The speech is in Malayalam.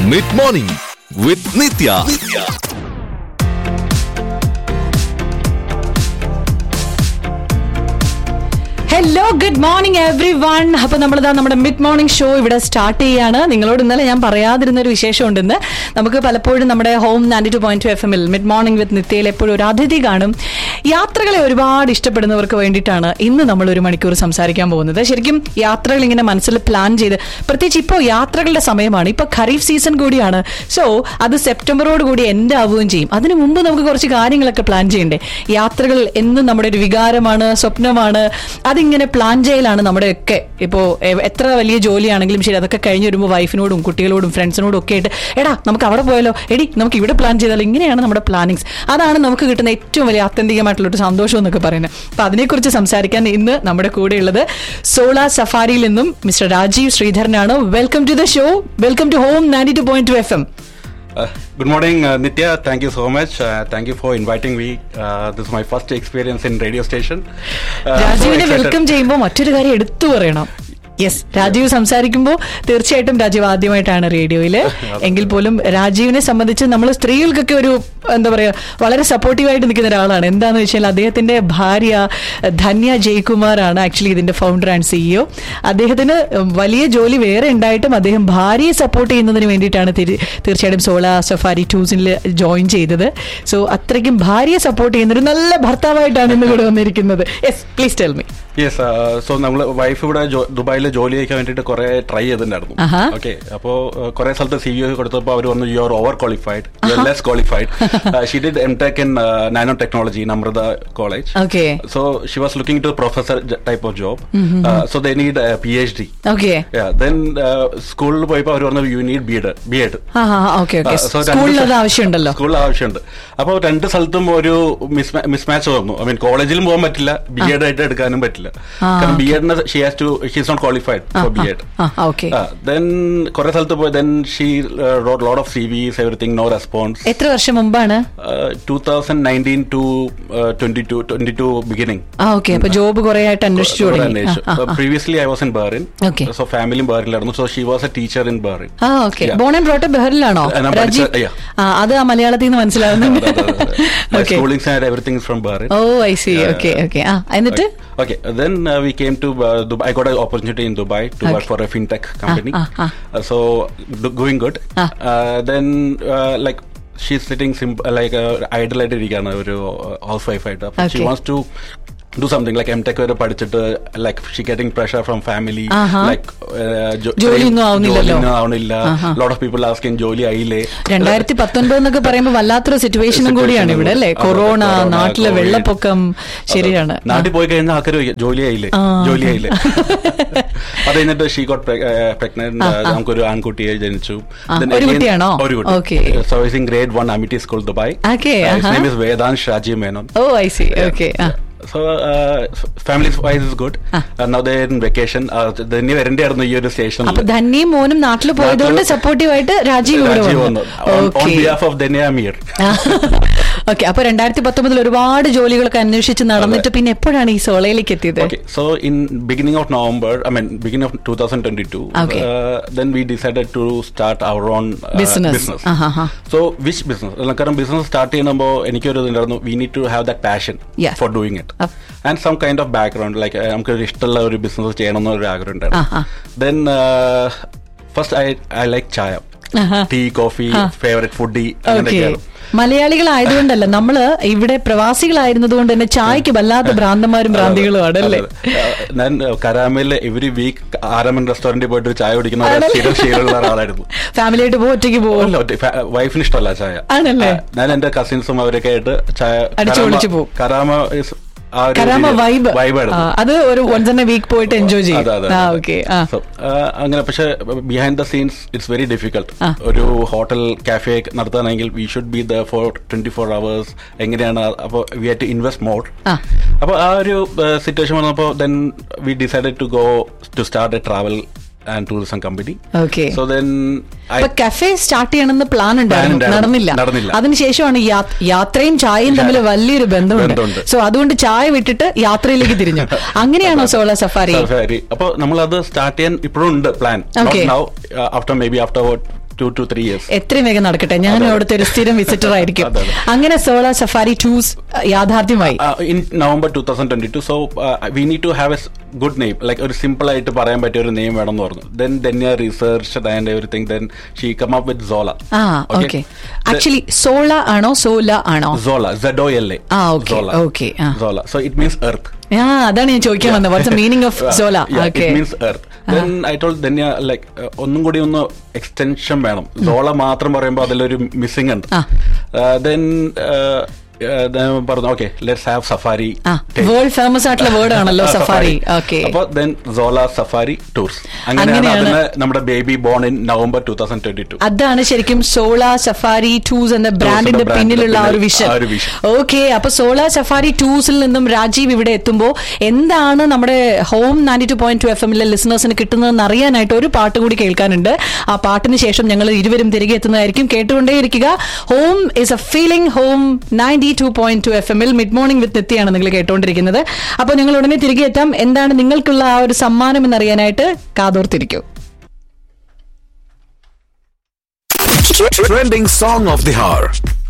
Mid morning with Nitya hello good morning everyone അപ്പൊ നമ്മളിതാ നമ്മുടെ മിഡ് മോർണിംഗ് ഷോ ഇവിടെ സ്റ്റാർട്ട് ചെയ്യാണ് നിങ്ങളോട് ഇന്നലെ ഞാൻ പറയാതിരുന്ന ഒരു വിശേഷം ഉണ്ടെന്ന് നമുക്ക് പലപ്പോഴും നമ്മുടെ home ninety two point two F എമ്മിൽ മിഡ് മോർണിംഗ് വിത്ത് നിത്യയിൽ എപ്പോഴും ഒരു അതിഥി കാണും യാത്രകളെ ഒരുപാട് ഇഷ്ടപ്പെടുന്നവർക്ക് വേണ്ടിയിട്ടാണ് ഇന്ന് നമ്മൾ ഒരു മണിക്കൂർ സംസാരിക്കാൻ പോകുന്നത് ശരിക്കും യാത്രകൾ ഇങ്ങനെ മനസ്സിൽ പ്ലാൻ ചെയ്ത് പ്രത്യേകിച്ച് ഇപ്പോൾ യാത്രകളുടെ സമയമാണ് ഇപ്പൊ ഖരീഫ് സീസൺ കൂടിയാണ് സോ അത് സെപ്റ്റംബറോട് കൂടി എൻഡ് ആവുകയും ചെയ്യും അതിനു മുമ്പ് നമുക്ക് കുറച്ച് കാര്യങ്ങളൊക്കെ പ്ലാൻ ചെയ്യണ്ടേ യാത്രകൾ എന്നും നമ്മുടെ ഒരു വികാരമാണ് സ്വപ്നമാണ് അതിങ്ങനെ പ്ലാൻ ചെയ്യലാണ് നമ്മുടെയൊക്കെ ഇപ്പോൾ എത്ര വലിയ ജോലിയാണെങ്കിലും ശരി അതൊക്കെ കഴിഞ്ഞ് വരുമ്പോൾ വൈഫിനോടും കുട്ടികളോടും ഫ്രണ്ട്സിനോടും ഒക്കെ ആയിട്ട് എടാ നമുക്ക് അവിടെ പോയാലോ എടി നമുക്ക് ഇവിടെ പ്ലാൻ ചെയ്താലോ ഇങ്ങനെയാണ് നമ്മുടെ പ്ലാനിങ്സ് അതാണ് നമുക്ക് കിട്ടുന്ന ഏറ്റവും വലിയ ആത്യന്തികമായിട്ടുള്ള ഒരു സന്തോഷം എന്നൊക്കെ പറയുന്നത് അപ്പൊ അതിനെക്കുറിച്ച് സംസാരിക്കാൻ ഇന്ന് നമ്മുടെ കൂടെയുള്ളത് സോളാ സഫാരിയിൽ നിന്നും മിസ്റ്റർ രാജീവ് ശ്രീധരനാണ് welcome to the show welcome to home ninety two point two F M Uh, good morning, uh, Nitya. Thank you so much. Uh, thank you for inviting me. Uh, this is my first experience in radio station. Uh, so രാജീവിനെ excited. വെൽക്കം ചെയ്യുമ്പോൾ മറ്റൊരു കാര്യം എടുത്തു പറയണം യെസ് രാജീവ് സംസാരിക്കുമ്പോൾ തീർച്ചയായിട്ടും രാജീവ് ആദ്യമായിട്ടാണ് റേഡിയോയിൽ എങ്കിൽ പോലും രാജീവിനെ സംബന്ധിച്ച് നമ്മൾ സ്ത്രീകൾക്കൊക്കെ ഒരു എന്താ പറയാ വളരെ സപ്പോർട്ടീവായിട്ട് നിൽക്കുന്ന ഒരാളാണ് എന്താന്ന് വെച്ചാൽ അദ്ദേഹത്തിന്റെ ഭാര്യ ധന്യ ജയ്കുമാറാണ് ആക്ച്വലി ഇതിന്റെ ഫൗണ്ടർ ആൻഡ് സിഇഒ അദ്ദേഹത്തിന് വലിയ ജോലി വേറെ ഉണ്ടായിട്ടും അദ്ദേഹം ഭാര്യയെ സപ്പോർട്ട് ചെയ്യുന്നതിന് വേണ്ടിയിട്ടാണ് തിരി- തീർച്ചയായിട്ടും സോള സഫാരി ടൂസിൽ ജോയിൻ ചെയ്തത് സോ അത്രയ്ക്കും ഭാര്യയെ സപ്പോർട്ട് ചെയ്യുന്ന ഒരു നല്ല ഭർത്താവായിട്ടാണ് ഇന്ന് ഇവിടെ വന്നിരിക്കുന്നത് yes please tell me yes so നമ്മൾ വൈഫ് ഇവിടെ ജോ- ദുബായിൽ ജോലി ചെയ്യാൻ വേണ്ടിയിട്ട് കുറെ ട്രൈ ചെയ്തിട്ടുണ്ടായിരുന്നു ആഹാ. ഓക്കെ അപ്പോൾ കുറെ സ്ഥലത്ത് സി യു കൊടുത്തപ്പോൾ അവർ പറഞ്ഞു you are overqualified you are less qualified she did M Tech in nanotechnology in Amrita College. Okay. So she was looking to professor j- type of job. Uh, so they need a PhD. Okay Yeah. Then സ്കൂളിൽ പോയപ്പോൾ അവർ പറഞ്ഞു you need B Ed B Ed ah okay okay ah, so രണ്ട് സ്കൂളിൽ അത് സ്ഥ- ആവശ്യമുണ്ടല്ലോ സ്കൂളിൽ ആവശ്യമുണ്ട് അപ്പോൾ രണ്ട് സ്ഥലത്തും ഒരു മിസ്മാച്ച് വന്നു ഐ മീൻ കോളേജിലും പോകാൻ പറ്റില്ല ബി എഡ് ആയിട്ട് എടുക്കാനും പറ്റില്ല കാരണം ബി എഡിന് she has to she's not qualified for B Ed ah okay then കുറെ സ്ഥലത്ത് പോയി then she load of CVs everything no response എത്ര വർഷം മുമ്പാണ് two thousand nineteen to twenty to twenty two beginning ah okay അപ്പൊ ജോബ് കുറെ ആയിട്ട് അന്വേഷിച്ചു തുടങ്ങി ആ, ആ, ആ. Previously I was in Bahrain Okay. So ഫാമിലിയും ബെറിലായിരുന്നു so she was a teacher in Bahrain ആ okay Yeah. Born and brought ബെഹറിലാണോ ആ, ഞാൻ രാജീവ് പഠിച്ച- yeah. ആ അത് ആ മലയാളത്തിൽ നിന്ന് മനസ്സിലാവുന്നുണ്ട് My okay schooling and everything is from Bahrain. Oh I see Yeah, okay yeah. Okay ah എന്നിട്ട് Okay, then uh, we came to uh, Dubai. I got an opportunity in Dubai to work Okay. for a fintech company. ah, ah. Uh, so do- going good. Ah. Uh, then uh, like she's sitting simp- like uh, idle ആയിട്ട് ഇരിക്കുകയാണ് ഒരു ഹൗസ് വൈഫ് ആയിട്ട് അപ്പോൾ she Okay. Wants to do something like M Tech വരെ പഠിച്ചിട്ട് like she getting pressure from family ആഹാ. ലൈക്ക് ജോലിയൊന്നും ആവുന്നില്ലല്ലോ. ജോലിയൊന്നും ആവുന്നില്ല ആഹാ. ലോട്ട് ഓഫ് പീപ്പിൾ ആസ്കിങ് ജോലി ആയില്ലേ രണ്ടായിരത്തി പത്തൊൻപത് എന്നൊക്കെ പറയുമ്പോൾ വല്ലാത്തൊരു സിറ്റുവേഷനും കൂടിയാണ് ഇവിടെ അല്ലേ അതെ, കൊറോണ കൊറോണ, നാട്ടിലെ കോവിഡ്. വെള്ളപ്പൊക്കം ശരിയാണ് അതെ. നാട്ടിൽ പോയി കഴിഞ്ഞാൽ ആൾക്കാർ ജോലിയായില്ലേ ആ. ജോലിയായില്ലേ അത് കഴിഞ്ഞിട്ട് ഷീ ഗോട്ട് പ്രഗ്നന്റ് നമുക്കൊരു ആൺകുട്ടിയെ ജനിച്ചു ആ, Then ഒരു again- കുട്ടിയാണോ? ഒരു Okay. കുട്ടി servicing grade one Amity school Dubai Okay, his ആഹാ. Name is Vedant Shaji Menon oh I see okay ah so family wise is good now they in vacation തന്നെ വരണ്ടായിരുന്നു ഈ ഒരു സ്റ്റേഷൻ അപ്പൊ ധന്യയും മോനും നാട്ടിൽ പോയതുകൊണ്ട് നാട്ടില് സപ്പോർട്ടീവായിട്ട് രാജീവ് ഇവിടെ വന്നു on okay behalf of Dhanya മീർ ഓക്കെ അപ്പൊ രണ്ടായിരത്തി പത്തൊമ്പതിൽ ഒരുപാട് ജോലികളൊക്കെ അന്വേഷിച്ച് നടന്നിട്ട് പിന്നെ എപ്പോഴാണ് ഈ സോളയിലേക്ക് എത്തിയത് Okay, so in beginning of November, I mean beginning of 2022, Okay. uh, then we decided to start our own uh, Business. business. Uh-huh, uh-huh. So which business? അല്ല, കാരണം ബിസിനസ് സ്റ്റാർട്ട് ചെയ്യുമ്പോൾ എനിക്കൊരു ഇതുണ്ടായിരുന്നു we need to have that passion Yeah. For doing it Of- and some kind of background like നമുക്ക് ഒരു ഇഷ്ടമുള്ള ഒരു ബിസിനസ് ചെയ്യണം എന്നൊരു ആഗ്രഹം Uh-huh. ഉണ്ടായിരുന്നു then first I I like chai Uh-huh. Tea coffee favourite foodie okay അങ്ങനെയൊക്കെയാണ് മലയാളികളായതുകൊണ്ടല്ല നമ്മള് ഇവിടെ പ്രവാസികളായിരുന്നത് കൊണ്ട് തന്നെ ചായക്ക് വല്ലാത്ത ഭ്രാന്തന്മാരും ഭ്രാന്തികളുമാണ് അല്ലേ അതെ, അതെ. ഞാൻ കരാമയിൽ എവറി വീക്ക് ആരമൻ റെസ്റ്റോറന്റിൽ പോയിട്ട് ഒരു ചായ കുടിക്കുന്ന ഒരു ആണല്ലേ? സ്ഥിരം ശീലമുള്ള ഒരാളായിരുന്നു ഫാമിലിയായിട്ട് പോകും ഒറ്റയ്ക്ക് പോകും അല്ല, ഒറ്റ- ഫ- വൈഫിന് ഇഷ്ടമല്ല ചായ ആണല്ലേ? ആ, ഞാൻ എന്റെ കസിൻസും അവരൊക്കെ ആയിട്ട് ചായ അടിച്ച് കരാമ- പൊളിച്ച് പോകും. കരാമ is ആ ഒരു കരാമ രീതിയിൽ- വൈബ് vibe ആയിരുന്നു. അത് ഒരു വൺസ് എൻ വീക്ക് പോയിട്ട് എൻജോയ് ചെയ്യും അതെ, അതെ, ആ അതെ. ഓക്കെ ആ So, ആ, അങ്ങനെ പക്ഷെ behind the scenes it's very difficult ആ. ഒരു ഹോട്ടൽ കാഫേ നടത്താനെങ്കിൽ we should be the for twenty four hours എങ്ങനെയാണ് അപ്പോൾ we have to invest more ആ. അപ്പോൾ ആ ഒരു സിറ്റുവേഷൻ വന്നപ്പോൾ then we decided to go to start a travel and tourism company okay so then അപ്പൊ കഫേ സ്റ്റാർട്ട് ചെയ്യണമെന്ന് പ്ലാൻ ഉണ്ടായിരുന്നു ഉണ്ടായിരുന്നു. നടന്നില്ല നടന്നില്ല. അതിനുശേഷമാണ് യാ- യാത്രയും ചായയും തമ്മിൽ വലിയൊരു ബന്ധമുണ്ട് ബന്ധമുണ്ട്. സോ അതുകൊണ്ട് ചായ വിട്ടിട്ട് യാത്രയിലേക്ക് തിരിഞ്ഞു അങ്ങനെയാണോ സോള സഫാരി സഫാരി അപ്പോൾ നമ്മളത് സ്റ്റാർട്ട് ചെയ്യാൻ ഇപ്പോഴും ഉണ്ട് plan Okay. Now after maybe after two to three years എത്രയും വേഗം നടക്കട്ടെ ഞാൻ അതെ. അവിടുത്തെ ഒരു സ്ഥിരം വിസിറ്റർ ആയിരിക്കും അതെ, അതെ. അങ്ങനെ സോള സഫാരി ടൂസ് യാഥാർത്ഥ്യമായി in November two thousand twenty two so we need to have a good name like ഒരു സിമ്പിൾ ആയിട്ട് പറയാൻ പറ്റിയ ഒരു നെയിം വേണം എന്ന് പറഞ്ഞു then then research and everything then she come up with Sola ah okay actually Sola ആണോ സോല ആണോ Sola S O L A ah, okay, okay, ah. Sola so it means earth ah അതാണ് ഞാൻ ചോദിക്കാൻ വന്നത് watts meaning of Sola okay means earth then I told then like ഒന്നും കൂടി ഒന്ന് എക്സ്റ്റൻഷൻ വേണം സോള മാത്രം പറയുമ്പോൾ അതിലൊരു മിസ്സിംഗ് ഉണ്ട് ആ. ദെൻ പറഞ്ഞു okay let's have safari ah world famous ആയിട്ടുള്ള വേർഡ് ആണല്ലോ സഫാരി ഓക്കെ അപ്പൊ ദെൻ സോള സഫാരി ടൂർസ് അങ്ങനെയാണ് അങ്ങനെയാണ്. അതിന് നമ്മുടെ baby born in November two thousand twenty two അതാണ് ശരിക്കും സോള സഫാരി ടൂസ് എന്ന ബ്രാൻഡിന്റെ brand പിന്നിലുള്ള ആ ഒരു പിന്നിൽ വിഷൻ ആ ഒരു vision. ഓക്കെ അപ്പൊ സോള സഫാരി ടൂസിൽ നിന്നും രാജീവ് ഇവിടെ എത്തുമ്പോൾ എന്താണ് നമ്മുടെ home ninety two point two F എമ്മിലെ ലിസണേഴ്സിന് കിട്ടുന്നതെന്ന് അറിയാനായിട്ട് ഒരു പാട്ട് കൂടി കേൾക്കാനുണ്ട് ആ പാട്ടിന് ശേഷം ഞങ്ങൾ ഇരുവരും തിരികെ എത്തുന്നതായിരിക്കും കേട്ടുകൊണ്ടേയിരിക്കുക home is a feeling home ninety two point two F എമ്മിൽ മിഡ് മോർണിംഗ് വിത്ത് നിത്യാണ് നിങ്ങൾ കേട്ടുകൊണ്ടിരിക്കുന്നത് അപ്പോൾ ഞങ്ങൾ ഉടനെ തിരികെ എത്താം എന്താണ് നിങ്ങൾക്കുള്ള ആ ഒരു സമ്മാനം എന്നറിയാനായിട്ട് കാതോർത്തിരിക്കൂ Trending song of the hour.